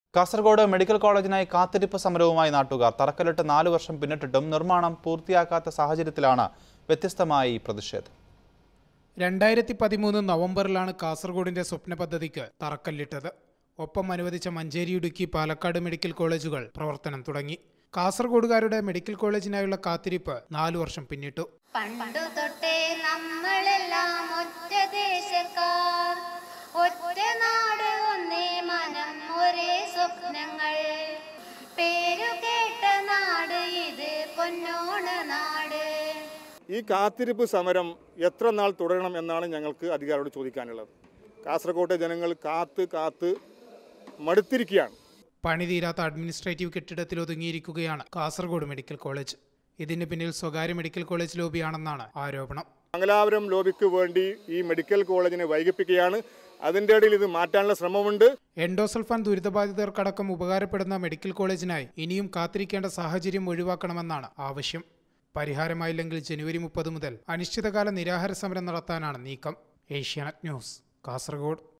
Kasaragod medical കോളേജിനായി കാത്തിരിപ്പ് സമരവുമായി നാട്ടുകാർ തറക്കല്ലിട്ട് നാലു വർഷം പിന്നിട്ടിട്ടും നിർമ്മാണം പൂർത്തിയാക്കാത്ത സാഹചര്യത്തിലാണ് വ്യത്യസ്തമായി ഈ പ്രതിഷേധം രണ്ടായിരത്തി പതിമൂന്ന് നവംബറിലാണ് കാസർഗോഡിന്റെ സ്വപ്ന പദ്ധതിക്ക് തറക്കല്ലിട്ടത് ഒപ്പം അനുവദിച്ച മഞ്ചേരി ഇടുക്കി പാലക്കാട് മെഡിക്കൽ കോളേജുകൾ പ്രവർത്തനം തുടങ്ങി കാസർഗോഡുകാരുടെ മെഡിക്കൽ കോളേജിനായുള്ള കാത്തിരിപ്പ് നാലു വർഷം പിന്നിട്ടു പണ്ടു തൊട്ടേ നമ്മളെല്ലാം ഒറ്റ ദേശക്കാർ ഒറ്റ നാട് ഒന്നേ മനം ഒരേ സ്വപ്നങ്ങൾ പേരു കേട്ട നാട് ഇത് പൊന്നോണ നാട് ഈ കാത്തിരിപ്പ് സമരം എത്ര നാൾ തുടരണം എന്നാണ് ഞങ്ങൾക്ക് അധികാരിയോട് ചോദിക്കാനുള്ളത് കാസർഗോട്ടെ ജനങ്ങൾ കാത്ത് കാത്ത് മടുത്തിരിക്കുകയാണ് പണി തീരാത്ത അഡ്മിനിസ്ട്രേറ്റീവ് കെട്ടിടത്തിൽ ഒതുങ്ങിയിരിക്കുകയാണ് കാസർഗോഡ് മെഡിക്കൽ കോളേജ് ഇതിന് പിന്നിൽ സ്വകാര്യ മെഡിക്കൽ കോളേജ് ലോബിയാണെന്നാണ് ആരോപണം മംഗലാപുരം ലോബിക്ക് വേണ്ടി ഈ മെഡിക്കൽ കോളേജിനെ വൈകിപ്പിക്കുകയാണ് അതിൻ്റെ ഇടയിൽ ഇത് മാറ്റാനുള്ള ശ്രമമുണ്ട് എൻഡോസൾഫാൻ ദുരിതബാധിതർക്കടക്കം ഉപകാരപ്പെടുന്ന മെഡിക്കൽ കോളേജിനായി ഇനിയും കാത്തിരിക്കേണ്ട സാഹചര്യം ഒഴിവാക്കണമെന്നാണ് ആവശ്യം പരിഹാരമായില്ലെങ്കിൽ ജനുവരി മുപ്പത് മുതൽ അനിശ്ചിതകാല നിരാഹാര സമരം നടത്താനാണ് നീക്കം ഏഷ്യാനെറ്റ് ന്യൂസ് കാസർഗോഡ്